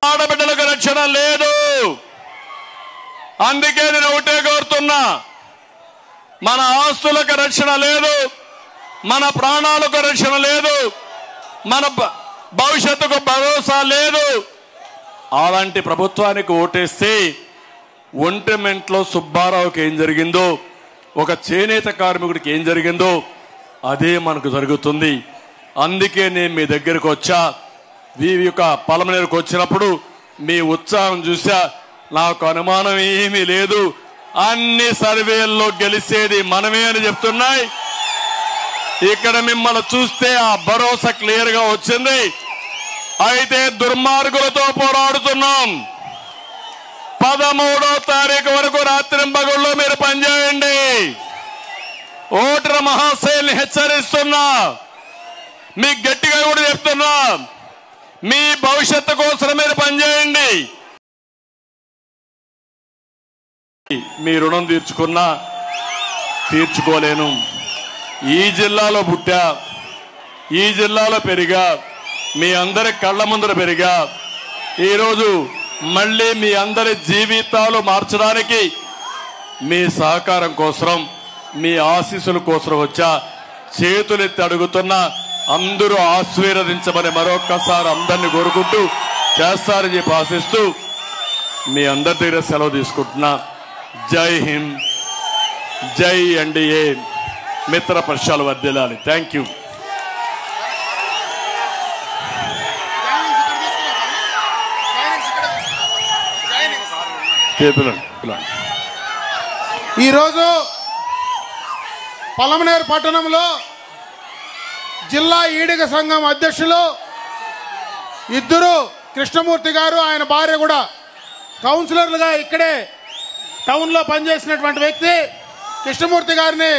ఆడబిడ్డలకు రక్షణ లేదు అందుకే నేను ఒకటే కోరుతున్నా మన ఆస్తులకు రక్షణ లేదు మన ప్రాణాలకు రక్షణ లేదు మన భ- భవిష్యత్తుకు భరోసా లేదు అలాంటి ప్రభుత్వానికి ఓటేస్తే ఒంటిమెంట్లో సుబ్బారావుకి ఏం జరిగిందో ఒక చేనేత కార్మికుడికి ఏం జరిగిందో అదే మనకు జరుగుతుంది అందుకే నేను మీ దగ్గరకు వచ్చా మీ యొక్క పలమనేరుకు వచ్చినప్పుడు మీ ఉత్సాహం చూసా నాకు అనుమానం ఏమీ లేదు అన్ని సర్వేల్లో గెలిచేది మనమే అని చెప్తున్నాయి ఇక్కడ మిమ్మల్ని చూస్తే ఆ భరోసా క్లియర్ గా వచ్చింది అయితే దుర్మార్గులతో పోరాడుతున్నాం పదమూడో తారీఖు వరకు రాత్రింబగుళ్ళు మీరు పనిచేయండి ఓటర్ మహాశైల్ని హెచ్చరిస్తున్నా మీకు గట్టిగా కూడా చెప్తున్నా మీ భవిష్యత్తు కోసం మీరు పనిచేయండి మీ రుణం తీర్చుకున్నా తీర్చుకోలేను ఈ జిల్లాలో పుట్టా ఈ జిల్లాలో పెరిగా మీ అందరి కళ్ళ ముందర పెరిగా ఈరోజు మళ్ళీ మీ అందరి జీవితాలు మార్చడానికి మీ సహకారం కోసం మీ ఆశీస్సుల కోసం వచ్చా చేతులెత్తి అడుగుతున్నా అందరూ ఆశీర్వదించమని మరొక్కసారి అందరిని కోరుకుంటూ చేస్తారని చెప్పి ఆశిస్తూ మీ అందరి దగ్గర సెలవు తీసుకుంటున్నా జై హింద్ జై ఎన్డీఏ మిత్ర పక్షాలు వర్దిల్లాలి థ్యాంక్ యూ పిల్లండి పిల్లండి ఈరోజు పలమనేరు పట్టణంలో జిల్లా ఈడిగ సంఘం అధ్యక్షులు ఇద్దరు కృష్ణమూర్తి గారు ఆయన భార్య కూడా కౌన్సిలర్లుగా ఇక్కడే టౌన్లో పనిచేసినటువంటి వ్యక్తి కృష్ణమూర్తి గారిని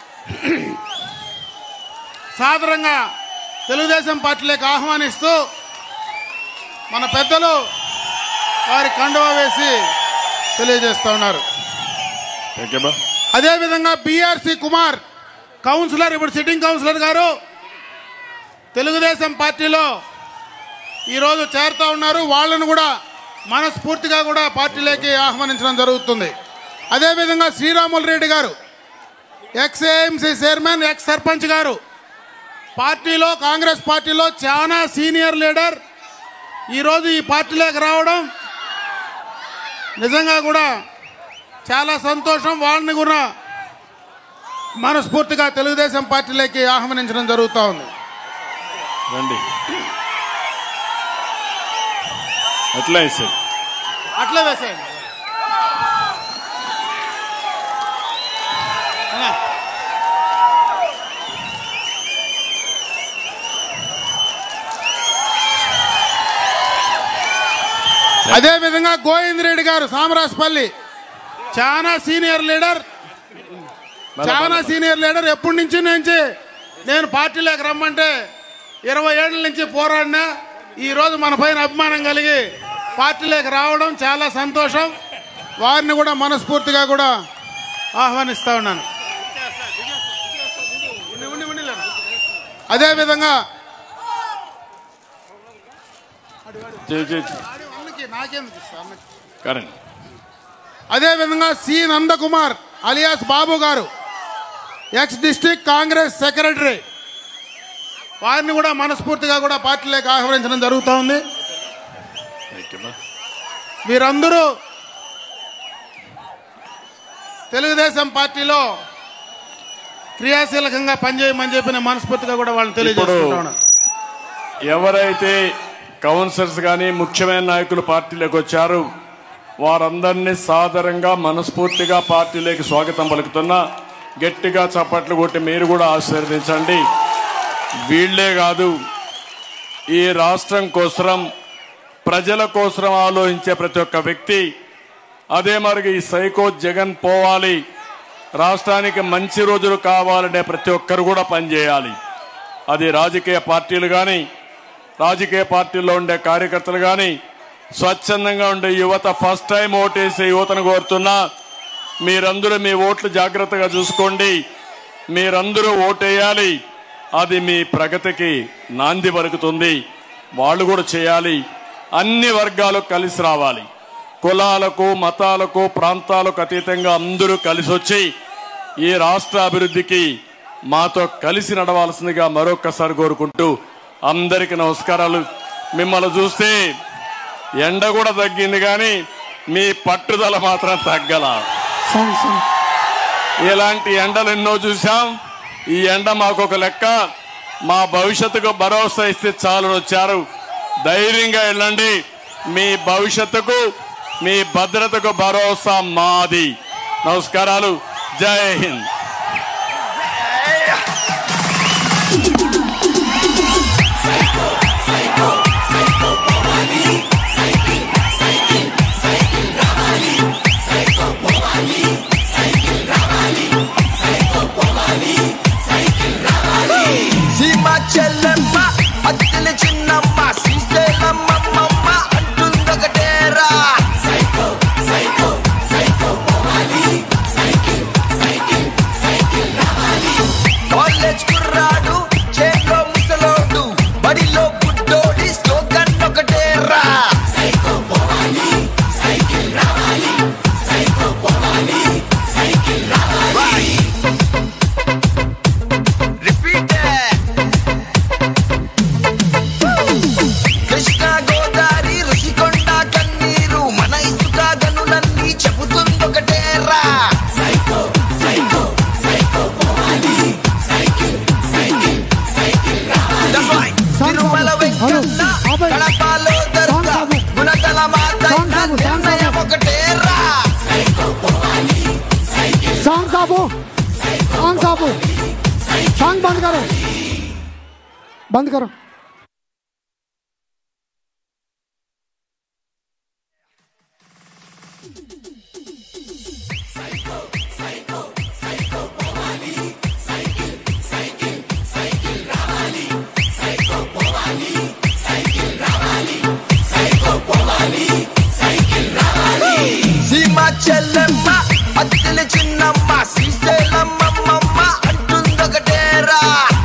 సాదరంగా తెలుగుదేశం పార్టీలోకి ఆహ్వానిస్తూ మన పెద్దలు వారి కండువా వేసి తెలియజేస్తూ ఉన్నారు థ్యాంక్ యూ బా అదేవిధంగా బీఆర్సీ కుమార్ కౌన్సిలర్ ఇప్పుడు సిట్టింగ్ కౌన్సిలర్ గారు తెలుగుదేశం పార్టీలో ఈరోజు చేరుతా ఉన్నారు వాళ్ళను కూడా మనస్ఫూర్తిగా కూడా పార్టీలోకి ఆహ్వానించడం జరుగుతుంది అదేవిధంగా శ్రీరాములు రెడ్డి గారు ex AMC chairman ex sarpanch గారు పార్టీలో కాంగ్రెస్ పార్టీలో చాలా సీనియర్ లీడర్ ఈరోజు ఈ పార్టీలోకి రావడం నిజంగా కూడా చాలా సంతోషం వాళ్ళని కూడా మనస్ఫూర్తిగా తెలుగుదేశం పార్టీలోకి ఆహ్వానించడం జరుగుతూ ఉంది రండి అట్లా సార్ అట్లే వేసేయండి అన్నా. అదే విధంగా గోవింద్ రెడ్డి గారు సామరాజపల్లి చాలా సీనియర్ లీడర్ చాలా సీనియర్ లీడర్ ఎప్పటి నుంచి నుంచి నేను పార్టీలోకి రమ్మంటే ఇరవై ఏళ్ళ నుంచి పోరాడినా ఈ రోజు మన పైన అభిమానం కలిగి పార్టీలోకి రావడం చాలా సంతోషం వారిని కూడా మనస్ఫూర్తిగా కూడా ఆహ్వానిస్తా ఉన్నాను ఉండి, ఉండి, ఉండి లేరా. అదేవిధంగా అన్నకి నాకేందుకు ఇస్తా అన్నకి కరెంట్ అదేవిధంగా సి నందకుమార్ అలియాస్ బాబు గారు ఎక్స్ డిస్టిక్ కాంగ్రెస్ సెక్రటరీ వారిని కూడా మనస్ఫూర్తిగా కూడా పార్టీలోకి ఆహ్వానించడం జరుగుతూ ఉంది థ్యాంక్ యూ బా వీరందరూ తెలుగుదేశం పార్టీలో క్రియాశీలకంగా పనిచేయమని చెప్పి నేను మనస్ఫూర్తిగా కూడా వాళ్ళని తెలియజేసుకుంటా ఉన్నాను ఎవరైతే కౌన్సిలర్స్ కానీ ముఖ్యమైన నాయకులు పార్టీలోకి వచ్చారు వారందరినీ సాదరంగా మనస్ఫూర్తిగా పార్టీలోకి స్వాగతం పలుకుతున్నా గట్టిగా చప్పట్లు కొట్టి మీరు కూడా ఆశీర్వదించండి వీళ్ళే కాదు ఈ రాష్ట్రం కోసం ప్రజల కోసం ఆలోచించే ప్రతి ఒక్క వ్యక్తి అదే మరి ఈ సైకో జగన్ పోవాలి రాష్ట్రానికి మంచి రోజులు కావాలనే ప్రతి ఒక్కరు కూడా పనిచేయాలి అది రాజకీయ పార్టీలు కానీ రాజకీయ పార్టీల్లో ఉండే కార్యకర్తలు కానీ స్వచ్ఛందంగా ఉండే యువత ఫస్ట్ టైం ఓటేసే యువతను కోరుతున్నా మీరందరూ మీ ఓట్లు జాగ్రత్తగా చూసుకోండి మీరందరూ ఓటేయాలి అది మీ ప్రగతికి నాంది పలుకుతుంది వాళ్ళు కూడా చేయాలి అన్ని వర్గాలు కలిసి రావాలి కులాలకు మతాలకు ప్రాంతాలకు అతీతంగా అందరూ కలిసి వచ్చి ఈ రాష్ట్ర అభివృద్ధికి మాతో కలిసి నడవాల్సిందిగా మరొక్కసారి కోరుకుంటూ అందరికి నమస్కారాలు మిమ్మల్ని చూస్తే ఎండ కూడా తగ్గింది కానీ మీ పట్టుదల మాత్రం తగ్గల సాంగ్ సాంగ్ ఇలాంటి ఎండలు ఎన్నో చూసాం ఈ ఎండ మాకు ఒక లెక్క మా భవిష్యత్తుకు భరోసా ఇస్తే చాలు వచ్చారు ధైర్యంగా వెళ్ళండి మీ భవిష్యత్తుకు మీ భద్రతకు భరోసా మాది నమస్కారాలు జై హింద్ సీమ చెల్లెమ్మ అత్తెల చిన్నమ్మ శ్రీశైలమ్మమ్మ అంటుందొకటేరా కాలేజ్ కుర్రాడు చేతిలో ముసలోడు బడిలో బుడ్డోడి స్లోగన్ ఒకటేరా రిపీట్ కృష్ణ గోదావరి ఋషికొండ కన్నీరు మన ఇసుక గనులన్నీ చెబుతుందొకటేరా That's right. తిరుమల వెంకన్న ఆపండి. కడపలో దర్గా ఆపు. గుణదల మాత సాంగ్ ఆపు, సాంగ్ నిర్ణయం ఆపు. ఒకటేరా సాంగ్ ఆపు సాంగ్ ఆపు సాంగ్ బంద్ करो बंद करो సీమ చెల్లెమ్మ అత్తెల చిన్నమ్మ శ్రీశైలమ్మమ్మ అంటుందొకటేరా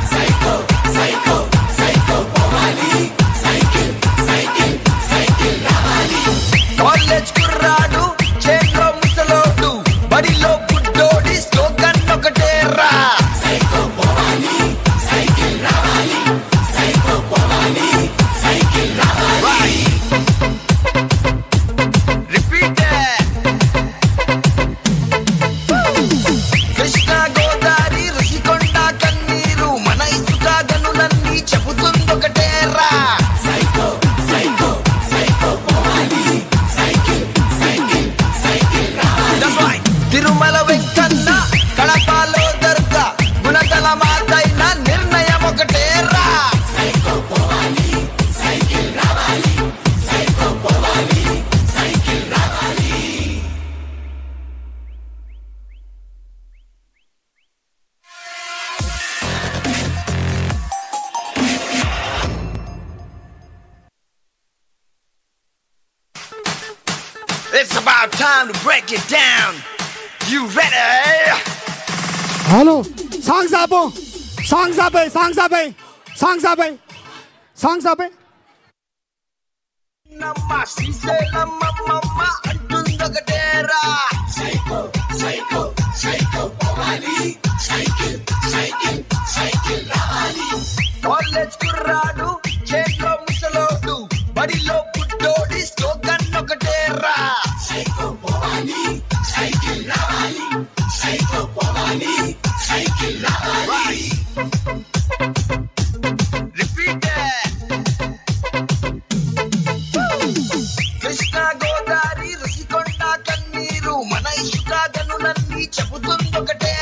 కాలేజ్ కుర్రాడు చేతిలో ముసలోడు బడిలో బుడ్డోడి స్లోగన్ ఒకటేరా రిపీట్ కృష్ణ గోదావరి ఋషికొండ కన్నీరు మన ఇసుక గనులన్నీ చెబుతుందొకటేరా That's right. తిరుమల వెంకన్న కడపలో దర్గా గుణదల మాతైన నిర్ణయం ఒకటేరా It's about time to break it down. You ready? Hello songs ఆపు సాంగ్స్ ఆపే సాంగ్స్ ఆపే సాంగ్స్ ఆపే సాంగ్స్ ఆపే నమ్మ శ్రీశైలమ్మమ్మ అంటుందొకటేరా కాలేజ్ కుర్రాడు చేతిలో ముసలోడు బడిలో బుడ్డోడి స్లోగన్ ఒకటేరా రిపీట్ కృష్ణ గోదావరి ఋషికొండ కన్నీరు మన ఇసుక గనులన్నీ చెబుతుందొకటే